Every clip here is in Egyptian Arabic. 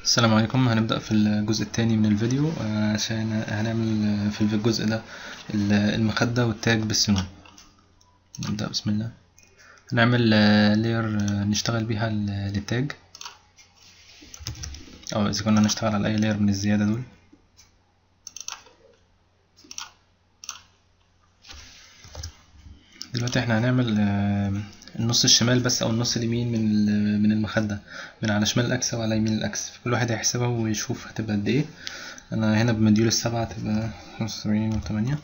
السلام عليكم هنبدأ في الجزء الثاني من الفيديو آه، عشان هنعمل في الجزء ده المخدة والتاج بالسنون نبدأ بسم الله هنعمل لير نشتغل بيها للتاج أو إذا كنا هنشتغل على أي لير من الزيادة دول دلوقتي احنا هنعمل النص الشمال بس او النص اليمين من من المخدة من على شمال الاكس وعلى يمين الاكس كل واحد هيحسبها ويشوف هتبقى قد ايه انا هنا بمديول السبعة هتبقى خمسة وسبعين وتمانية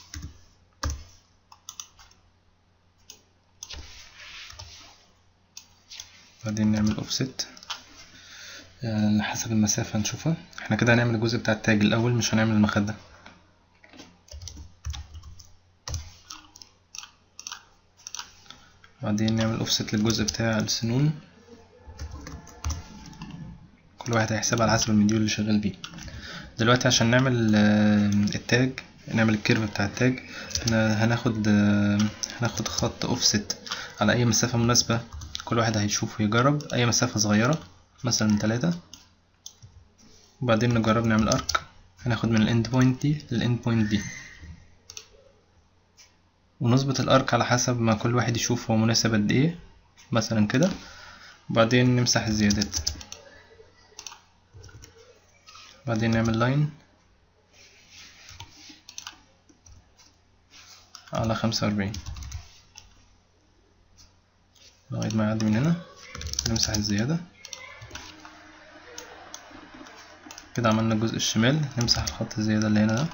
بعدين نعمل اوفست على حسب المسافة نشوفها احنا كده هنعمل الجزء بتاع التاج الاول مش هنعمل المخدة بعدين نعمل اوفست للجزء بتاع السنون كل واحد هيحسبها على حسب المديول اللي شغال بيه دلوقتي عشان نعمل التاج نعمل الكيرف بتاع التاج هناخد هناخد خط اوفست على اي مسافة مناسبة كل واحد هيشوف ويجرب اي مسافة صغيرة مثلا تلاتة وبعدين نجرب نعمل ارك هناخد من الاند بوينت دي للاند بوينت دي ونظبط الارك على حسب ما كل واحد يشوف هو مناسب قد ايه مثلا كده وبعدين نمسح الزيادات بعدين نعمل لاين على خمسة وأربعين لغاية ما يعدي من هنا نمسح الزيادة كده عملنا الجزء الشمال نمسح الخط الزيادة اللي هنا ده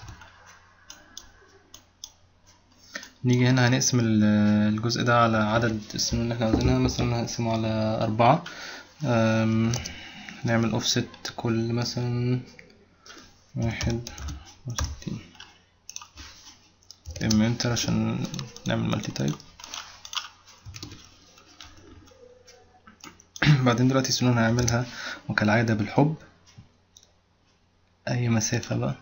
نيجي هنا هنقسم الجزء ده على عدد السنون اللي احنا عاوزينها مثلا هنقسمه على أربعة نعمل اوفست كل مثلا واحد وستين ام انتر عشان نعمل مالتي تايب بعدين دلوقتي السنون هنعملها وكالعادة بالحب أي مسافة بقى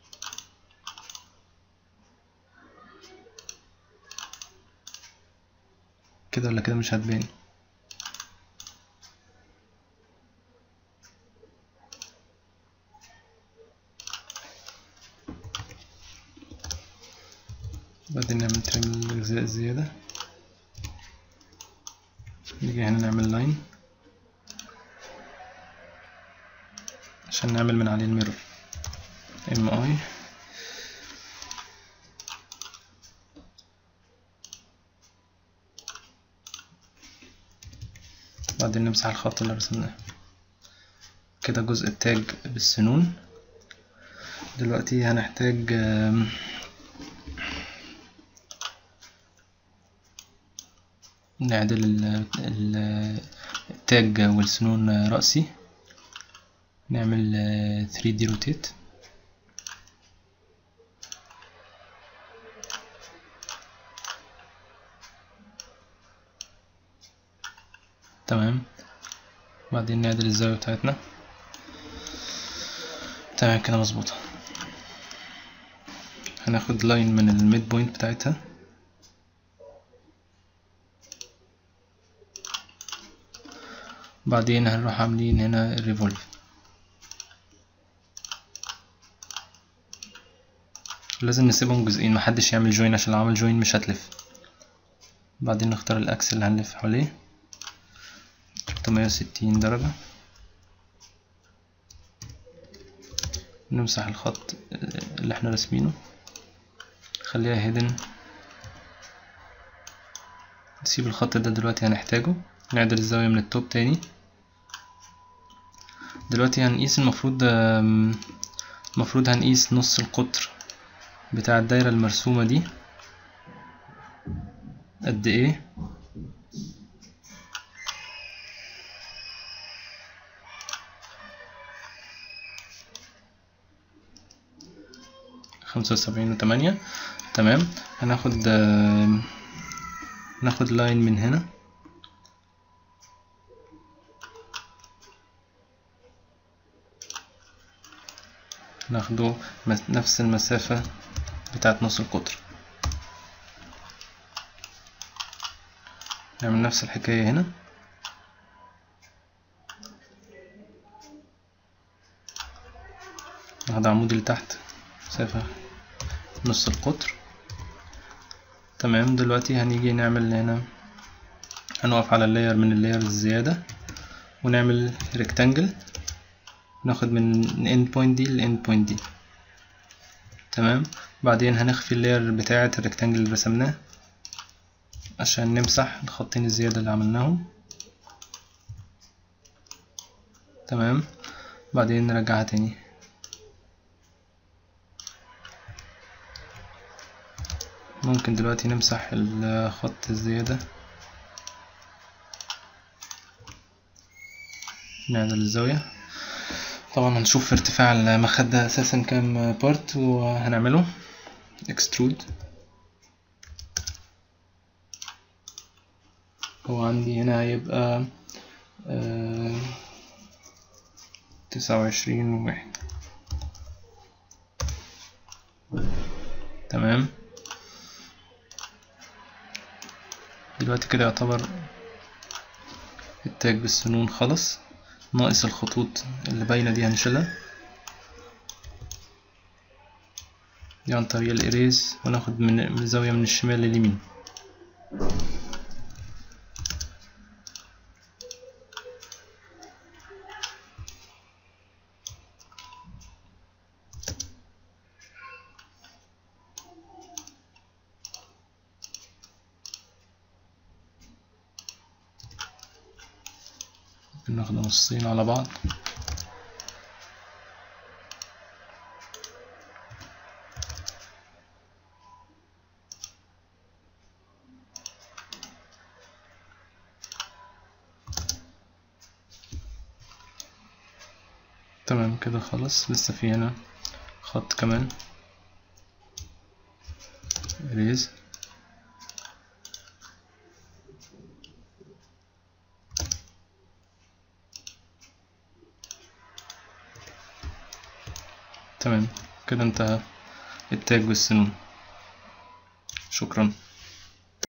كده ولا كده مش هتبان بعدين نعمل ترم الأجزاء الزيادة نيجي هنا نعمل لاين عشان نعمل من عليه الميرور ام اي بعدين نمسح الخط اللي رسمناه كده جزء التاج بالسنون دلوقتي هنحتاج نعدل التاج والسنون رأسي نعمل 3D روتيت تمام بعدين نعدل الزاوية بتاعتنا تمام كده مظبوطة هناخد لاين من الميد بوينت بتاعتها بعدين هنروح عاملين هنا الريفولف لازم نسيبهم جزئين محدش يعمل جوين عشان لو عمل جوين مش هتلف بعدين نختار الاكس اللي هنلف حواليه 360 درجة نمسح الخط اللي احنا راسمينه خليها هيدن نسيب الخط ده دلوقتي هنحتاجه نعدل الزاوية من التوب تاني دلوقتي هنقيس المفروض المفروض هنقيس نص القطر بتاع الدايرة المرسومة دي قد ايه خمسة وسبعين وتمانية تمام هناخد ناخد لاين من هنا ناخده نفس المسافة بتاعت نص القطر نعمل نفس الحكاية هنا واخد عمودي لتحت مسافة نص القطر تمام دلوقتي هنيجي نعمل هنا هنقف على اللاير من اللاير الزيادة ونعمل ريكتانجل ناخد من الاند بوينت دي للاند بوينت دي تمام بعدين هنخفي اللاير بتاعة الريكتانجل اللي رسمناه عشان نمسح الخطين الزيادة اللي عملناهم تمام بعدين نرجعها تاني ممكن دلوقتي نمسح الخط الزيادة نعدل الزاوية طبعا هنشوف ارتفاع المخدة اساسا كام بارت وهنعمله اكسترود هو عندي هنا هيبقى تسعة وعشرين واحد تمام دلوقتي كده يعتبر التاج بالسنون خلص ناقص الخطوط اللي باينة دي هنشيلها دي عن طريق الإريز وناخد من زاوية من الشمال لليمين ناخد نصين على بعض تمام كده خلاص لسه في هنا خط كمان ريز تمام كده انتهى التاج بالسنون شكرا